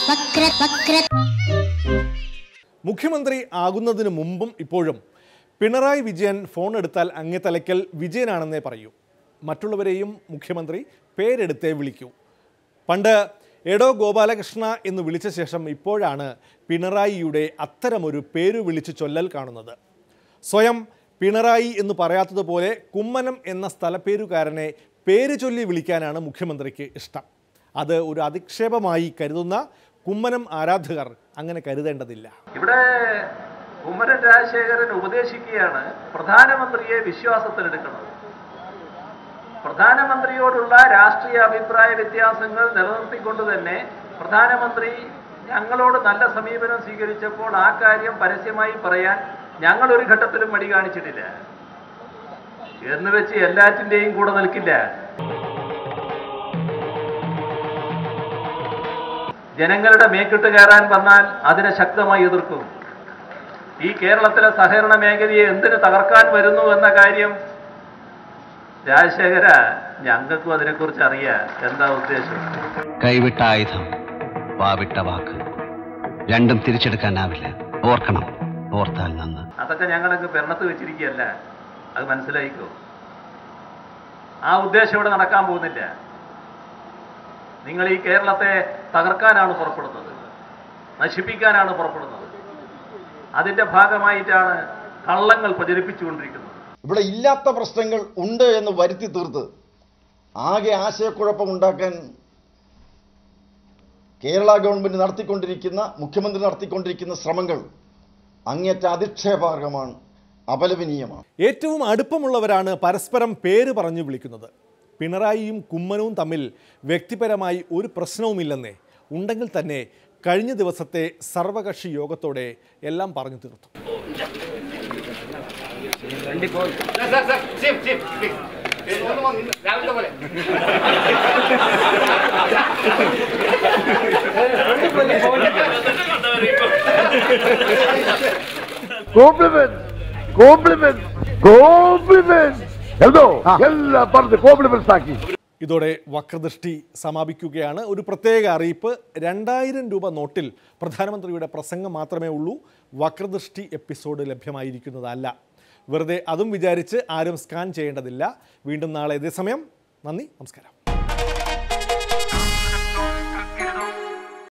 വക്ര വക്ര മുഖ്യമന്ത്രി ആകുന്നതിന് മുമ്പും ഇപ്പോഴും പിണറായി വിജയൻ ഫോൺ എടുത്താൽ അങ്ങേ തലയ്ക്കൽ വിജയനാണെന്നേ പറയൂ മറ്റുള്ളവരെയും മുഖ്യമന്ത്രി പേരെടുത്തേ വിളിക്കൂ പണ്ട് എടോ ഗോപാലകൃഷ്ണ എന്ന് വിളിച്ച ശേഷം ഇപ്പോഴാണ് പിണറായിയുടെ അത്തരമൊരു പേരു വിളിച്ച് ചൊല്ലൽ കാണുന്നത് സ്വയം പിണറായി എന്ന് പറയാത്തതുപോലെ കുമ്മനം എന്ന സ്ഥലപ്പേരുകാരനെ പേര് ചൊല്ലി വിളിക്കാനാണ് മുഖ്യമന്ത്രിക്ക് ഇഷ്ടം അത് ഒരു അധിക്ഷേപമായി കരുതുന്ന കുമ്മനം ആരാധകർ അങ്ങനെ കരുതേണ്ടതില്ല ഇവിടെ കുമ്മരൻ രാജശേഖരൻ ഉപദേശിക്കുകയാണ് പ്രധാനമന്ത്രിയെ വിശ്വാസത്തിലെടുക്കണം പ്രധാനമന്ത്രിയോടുള്ള രാഷ്ട്രീയ അഭിപ്രായ വ്യത്യാസങ്ങൾ നിലനിർത്തിക്കൊണ്ട് തന്നെ പ്രധാനമന്ത്രി ഞങ്ങളോട് നല്ല സമീപനം സ്വീകരിച്ചപ്പോൾ ആ കാര്യം പരസ്യമായി പറയാൻ ഞങ്ങൾ ഒരു ഘട്ടത്തിലും മടി കാണിച്ചിട്ടില്ല എന്ന് വെച്ച് എല്ലാറ്റിൻ്റെയും കൂടെ നിൽക്കില്ല ജനങ്ങളുടെ മേക്കിട്ട് കയറാൻ വന്നാൽ അതിനെ ശക്തമായി എതിർക്കും ഈ കേരളത്തിലെ സഹകരണ മേഖലയെ എന്തിനു തകർക്കാൻ വരുന്നു എന്ന കാര്യം രാജശേഖര ഞങ്ങൾക്കും അതിനെക്കുറിച്ച് അറിയാം എന്താ ഉദ്ദേശം കൈവിട്ട ആയുധം വാവിട്ട വാക്ക് രണ്ടും തിരിച്ചെടുക്കാനാവില്ല ഓർക്കണം ഓർത്താൽ നന്ന് അതൊക്കെ ഞങ്ങളൊക്കെ ഭരണത്ത് വെച്ചിരിക്കുകയല്ല അത് മനസ്സിലായിക്കോ ആ ഉദ്ദേശം ഇവിടെ നടക്കാൻ പോകുന്നില്ല നിങ്ങൾ ഈ കേരളത്തെ തകർക്കാനാണ് പുറപ്പെടുന്നത് നശിപ്പിക്കാനാണ് പുറപ്പെടുന്നത് അതിന്റെ ഭാഗമായിട്ടാണ് കള്ളങ്ങൾ പ്രചരിപ്പിച്ചുകൊണ്ടിരിക്കുന്നത് ഇവിടെ ഇല്ലാത്ത പ്രശ്നങ്ങൾ ഉണ്ട് എന്ന് വരുത്തി തീർത്ത് ആകെ ആശയക്കുഴപ്പമുണ്ടാക്കാൻ കേരള ഗവൺമെന്റ് നടത്തിക്കൊണ്ടിരിക്കുന്ന മുഖ്യമന്ത്രി നടത്തിക്കൊണ്ടിരിക്കുന്ന ശ്രമങ്ങൾ അങ്ങേറ്റ അധിക്ഷേപാർഹമാണ് അപലപനീയമാണ് ഏറ്റവും അടുപ്പമുള്ളവരാണ് പരസ്പരം പേര് പറഞ്ഞു വിളിക്കുന്നത് പിണറായിയും കുമ്മനവും തമ്മിൽ വ്യക്തിപരമായി ഒരു പ്രശ്നവുമില്ലെന്നേ ഉണ്ടെങ്കിൽ തന്നെ കഴിഞ്ഞ ദിവസത്തെ സർവകക്ഷി യോഗത്തോടെ എല്ലാം പറഞ്ഞു തീർത്തു കോംപ്ലിമെന്റ് കോംപ്ലിമെന്റ് കോംപ്ലിമെന്റ് എന്തോ എല്ലാം പറഞ്ഞ് കോംപ്ലിമെന്റ്സ് ആക്കി ഇതോടെ വക്രദൃഷ്ടി സമാപിക്കുകയാണ് ഒരു പ്രത്യേക അറിയിപ്പ് രണ്ടായിരം രൂപ നോട്ടിൽ പ്രധാനമന്ത്രിയുടെ പ്രസംഗം മാത്രമേ ഉള്ളൂ വക്രദൃഷ്ടി എപ്പിസോഡ് ലഭ്യമായിരിക്കുന്നതല്ല വെറുതെ അതും വിചാരിച്ച് ആരും സ്കാൻ ചെയ്യേണ്ടതില്ല വീണ്ടും നാളെ ഇതേ സമയം നന്ദി നമസ്കാരം